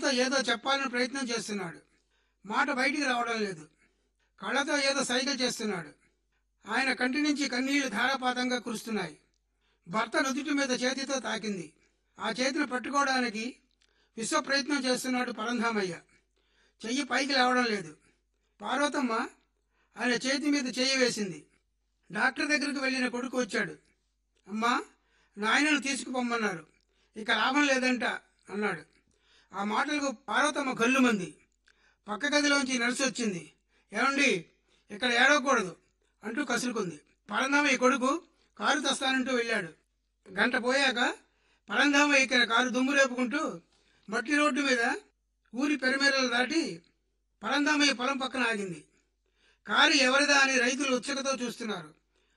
కళ్ళతో ఏదో చెప్పాలని ప్రయత్నం చేస్తున్నాడు మాట బయటికి రావడం లేదు కళ్ళతో ఏదో సైకిల్ చేస్తున్నాడు ఆయన కంటి నుంచి కన్నీళ్లు ధారాపాతంగా కురుస్తున్నాయి భర్త నుదుటి మీద చేతితో తాకింది ఆ చేతిని పట్టుకోవడానికి విశ్వ ప్రయత్నం చేస్తున్నాడు పరంధామయ్య చెయ్యి పైకి లేవడం లేదు పార్వతమ్మ ఆయన చేతి మీద చెయ్యి వేసింది డాక్టర్ దగ్గరికి వెళ్ళిన కొడుకు వచ్చాడు అమ్మా నాయనను తీసుకుపోమ్మన్నారు ఇక లాభం లేదంట అన్నాడు ఆ మాటలకు పార్వతమ్మ గల్లుమంది పక్క గదిలోంచి నర్సు వచ్చింది ఏమండి ఇక్కడ ఏడవకూడదు అంటూ కసురుకుంది పరంధామయ్య కొడుకు కారు తెస్తానంటూ వెళ్ళాడు గంట పోయాక పరంధామయ్య ఇక్కడ కారు దుమ్ము రేపుకుంటూ మట్టి రోడ్డు మీద ఊరి పెరిమేరలు దాటి పరంధామయ్య పొలం పక్కన ఆగింది కారు ఎవరిదా అని రైతులు ఉత్సుకతో చూస్తున్నారు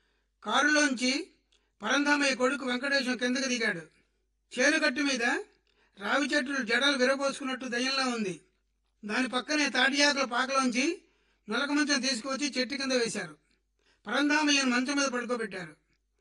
కారులోంచి పరంధామయ్య కొడుకు వెంకటేశం కిందకి దిగాడు చేనుగట్టు మీద రావి చెట్లు జడలు విరబోసుకున్నట్టు దయ్యంలా ఉంది దాని పక్కనే తాటియాకుల పాకలోంచి నలక మంచం తీసుకువచ్చి చెట్టు కింద వేశారు పరంధామయ్యను మంచం మీద పడుకోబెట్టారు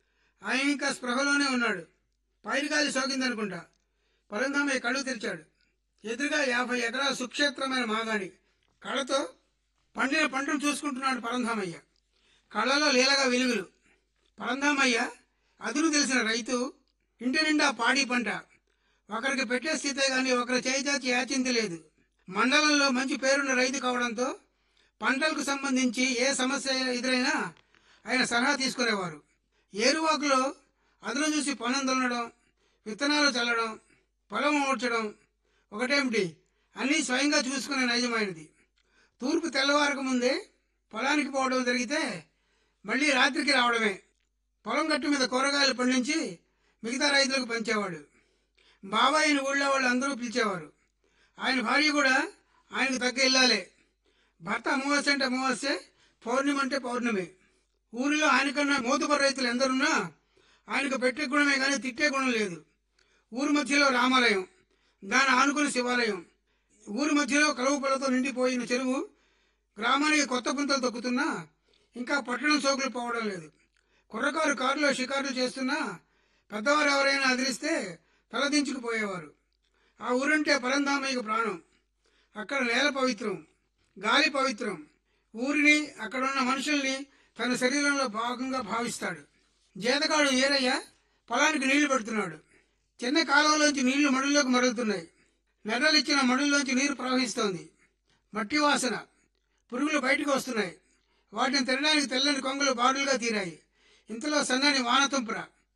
ఆయన ఇంకా స్పృహలోనే ఉన్నాడు పైరుగాలి సోకిందనుకుంటా పరంధామయ్య కళ్ళు తెరిచాడు ఎదురుగా యాభై ఎకరాల సుక్షేత్రమైన మాగాణి కళ్ళతో పండిన పంటను చూసుకుంటున్నాడు పరంధామయ్య కళ్ళలో లీలగా వెలుగులు పరంధామయ్య అదురు తెలిసిన రైతు ఇంటి నిండా పాడి పంట ఒకరికి పెట్టే స్థితే గాని ఒకరి చేయిచాచి యాచింది లేదు మండలంలో మంచి పేరున్న రైతు కావడంతో పంటలకు సంబంధించి ఏ సమస్య ఎదురైనా ఆయన సలహా తీసుకునేవారు ఏరువాకులో అదును చూసి పొలం దున్నడం విత్తనాలు చల్లడం పొలం ఊడ్చడం ఒకటేమిటి అన్నీ స్వయంగా చూసుకునే నైజమైనది తూర్పు తెల్లవారక ముందే పొలానికి పోవడం జరిగితే మళ్ళీ రాత్రికి రావడమే పొలం గట్టు మీద కూరగాయలు పండించి మిగతా రైతులకు పంచేవాడు బాబాయిని ఊళ్ళో వాళ్ళు అందరూ పిలిచేవారు ఆయన భార్య కూడా ఆయనకు తగ్గ ఇల్లాలే భర్త అమావాస్య అంటే అమావాస్య పౌర్ణమి అంటే పౌర్ణమి ఊరిలో ఆయనకన్నా మోతుబర రైతులు ఎందరున్నా ఆయనకు పెట్టే గుణమే కానీ తిట్టే గుణం లేదు ఊరి మధ్యలో రామాలయం దాని ఆనుకుని శివాలయం ఊరి మధ్యలో కలువు పళ్ళతో నిండిపోయిన చెరువు గ్రామానికి కొత్త పుంతలు తొక్కుతున్నా ఇంకా పట్టణం సోకులు పోవడం లేదు కుర్రకారు కారులో షికారులు చేస్తున్నా పెద్దవారు ఎవరైనా అదిరిస్తే తలదించుకుపోయేవారు ఆ ఊరంటే పరంధామయ్యకు ప్రాణం అక్కడ నేల పవిత్రం గాలి పవిత్రం ఊరిని అక్కడ ఉన్న మనుషుల్ని తన శరీరంలో భాగంగా భావిస్తాడు జీతగాడు ఏరయ్య పొలానికి నీళ్లు పెడుతున్నాడు చిన్న కాలువలోంచి నీళ్లు మడుల్లోకి మరుగుతున్నాయి నెర్రలిచ్చిన మడుల్లోంచి నీరు ప్రవహిస్తోంది మట్టి వాసన పురుగులు బయటకు వస్తున్నాయి వాటిని తినడానికి తెల్లని కొంగలు బారులుగా తీరాయి ఇంతలో సన్నని వానతుంపుర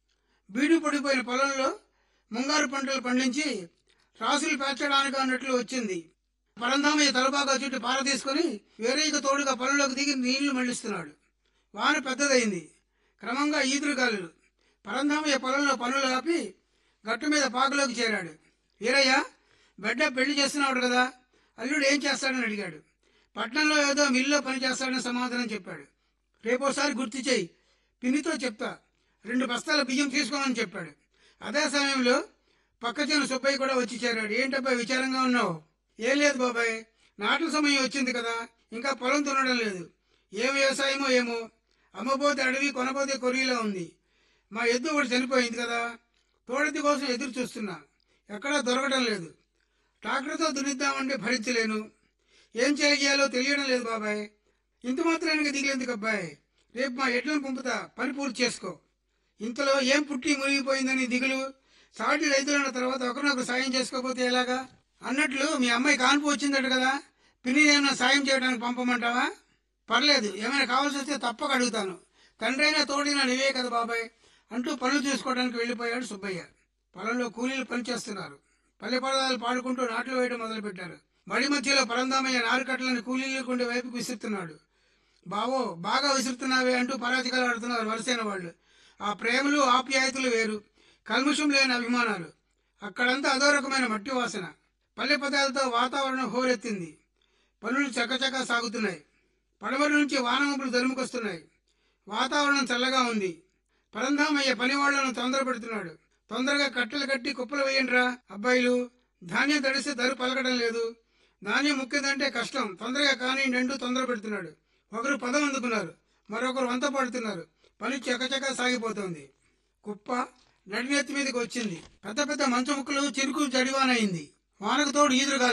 బీడు పడిపోయిన పొలంలో ముంగారు పంటలు పండించి రాసులు పేర్చడానికి అన్నట్లు వచ్చింది పరంధామయ్య తలబాగా చుట్టూ పార తీసుకుని వేరేక తోడుగా పొలంలోకి దిగి నీళ్లు మళ్లిస్తున్నాడు వాన పెద్దదైంది క్రమంగా ఈదురుగాలులు పరంధామయ్య పొలంలో పనులు ఆపి గట్టు మీద పాకలోకి చేరాడు వీరయ్య బిడ్డ పెళ్లి చేస్తున్నాడు కదా అల్లుడు ఏం చేస్తాడని అడిగాడు పట్నంలో ఏదో మిల్లో పని చేస్తాడని సమాధానం చెప్పాడు రేపోసారి గుర్తు చేయి పిన్నితో చెప్తా రెండు బస్తాల బియ్యం తీసుకోమని చెప్పాడు అదే సమయంలో పక్క చెను సుబ్బయ్య కూడా వచ్చి చేరాడు ఏంటబ్బాయి విచారంగా ఉన్నావు ఏం లేదు బాబాయ్ నాట్ల సమయం వచ్చింది కదా ఇంకా పొలం దున్నడం లేదు ఏ వ్యవసాయమో ఏమో అమ్మబోతే అడవి కొనబోతే కొరియలో ఉంది మా ఎద్దు ఒకటి చనిపోయింది కదా తోడెద్దు కోసం ఎదురు చూస్తున్నా ఎక్కడా దొరకడం లేదు ట్రాక్టర్తో దున్నిద్దామంటే భరించలేను ఏం చేయాలో తెలియడం లేదు బాబాయ్ ఇంత మాత్రానికి దిగలేందుకు అబ్బాయి రేపు మా ఎడ్లను పంపుతా పని పూర్తి చేసుకో ఇంతలో ఏం పుట్టి మునిగిపోయిందని దిగులు సాటి రైతులన్న తర్వాత ఒకరినొకరు సాయం చేసుకోకపోతే ఎలాగా అన్నట్లు మీ అమ్మాయి కాన్పు వచ్చిందట కదా పిన్ని ఏమైనా సాయం చేయడానికి పంపమంటావా పర్లేదు ఏమైనా కావాల్సి వస్తే తప్పక అడుగుతాను తండ్రి అయినా తోడినా నీవే కదా బాబాయ్ అంటూ పనులు చూసుకోవడానికి వెళ్ళిపోయాడు సుబ్బయ్య పొలంలో కూలీలు పనిచేస్తున్నారు పల్లె పదాలు పాడుకుంటూ నాట్లు వేయడం మొదలుపెట్టారు బడి మధ్యలో పరందామయ్య నారుకట్టలను కూలీలు కొండే వైపుకు విసురుతున్నాడు బావో బాగా విసురుతున్నావే అంటూ పరాతికలు ఆడుతున్నారు వరుసైన వాళ్ళు ఆ ప్రేమలు ఆప్యాయతలు వేరు కల్ముషం లేని అభిమానాలు అక్కడంతా అదో రకమైన మట్టి వాసన పల్లె పదాలతో వాతావరణం హోరెత్తింది పనులు చకచకా సాగుతున్నాయి పడమరి నుంచి వానమపులు తరుముకొస్తున్నాయి వాతావరణం చల్లగా ఉంది పరంధామయ్య పనివాళ్లను తొందర పెడుతున్నాడు తొందరగా కట్టెలు కట్టి కుప్పలు వేయండిరా అబ్బాయిలు ధాన్యం తడిస్తే ధర పలకడం లేదు ధాన్యం ముఖ్యదంటే కష్టం తొందరగా కానీ అంటూ తొందర పెడుతున్నాడు ఒకరు పదం అందుకున్నారు మరొకరు వంత పడుతున్నారు పని చకచకా సాగిపోతోంది కుప్ప నడినెత్తి మీదకి వచ్చింది పెద్ద పెద్ద మంచు ముక్కలు చిరుకు జడివానయింది వానకు తోడు ఈదురుగా